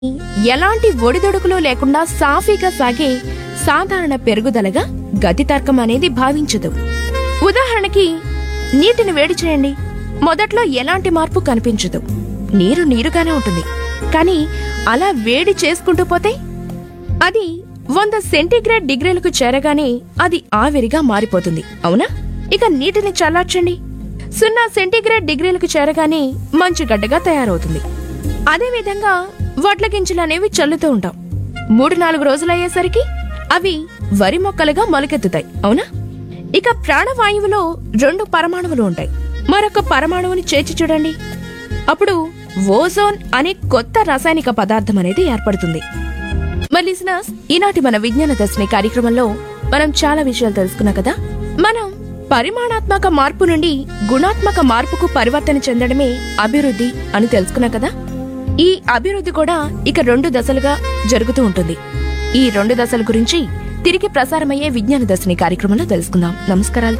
ఎలాంటి ఒడిదొడుకులు లేకుండా సాఫీగా సాగే సాధారణ పెరుగుదలగా గతి తర్కం అనేది భావించదు ఉదాహరణకి నీటిని వేడి చేయండి మొదట్లో ఎలాంటి మార్పు కనిపించదు నీరు నీరుగానే ఉంటుంది కానీ అలా వేడి చేసుకుంటూ పోతే అది వంద సెంటీగ్రేడ్ డిగ్రీలకు చేరగానే అది ఆవిరిగా మారిపోతుంది అవునా ఇక నీటిని చల్లార్చండి సున్నా సెంటీగ్రేడ్ డిగ్రీలకు చేరగానే మంచు గడ్డగా తయారవుతుంది అదేవిధంగా వడ్ల గింజలు అనేవి చల్లుతూ ఉంటాం మూడు నాలుగు రోజులయ్యేసరికి అవి వరి మొక్కలుగా మొలకెత్తుతాయి అవునా ఇక ప్రాణవాయువులో రెండు పరమాణువులు ఉంటాయి మరొక పరమాణువుని చేర్చి చూడండి అప్పుడు ఓజోన్ అనే కొత్త రాసాయనిక పదార్థం అనేది ఏర్పడుతుంది మరి లిసనర్స్ ఈనాటి మన విజ్ఞాన దర్శిని కార్యక్రమంలో మనం చాలా విషయాలు తెలుసుకున్నాం కదా మనం పరిమాణాత్మక మార్పు నుండి గుణాత్మక మార్పుకు పరివర్తన చెందడమే అభివృద్ధి అని తెలుసుకున్నాం కదా ఈ అభివృద్ధి కూడా ఇక రెండు దశలుగా జరుగుతూ ఉంటుంది ఈ రెండు దశల గురించి తిరిగి ప్రసారమయ్యే విజ్ఞాన దర్శిని కార్యక్రమంలో తెలుసుకుందాం నమస్కారాలు